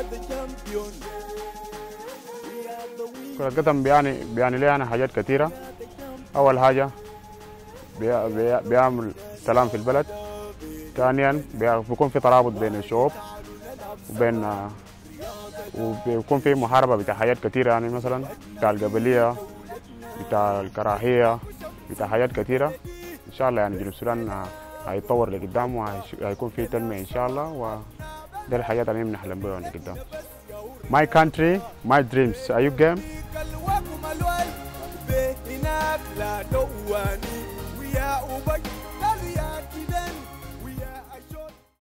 كرة القدم بيعني بيعني لي أنا حاجات كثيرة أول حاجة بي- بي- بيعمل سلام في البلد ثانيا بي- بيكون في ترابط بين الشعوب وبين آه، وبيكون في محاربة بتاع حاجات كثيرة يعني مثلا بتاع القبلية بتاع الكراهية بتاع حاجات كثيرة إن شاء الله يعني جنوب السودان آه، هيتطور لقدام وهيكون في تنمية إن شاء الله وده الحاجات اللي بنحلم بها لقدام My country, my dreams. Are you game?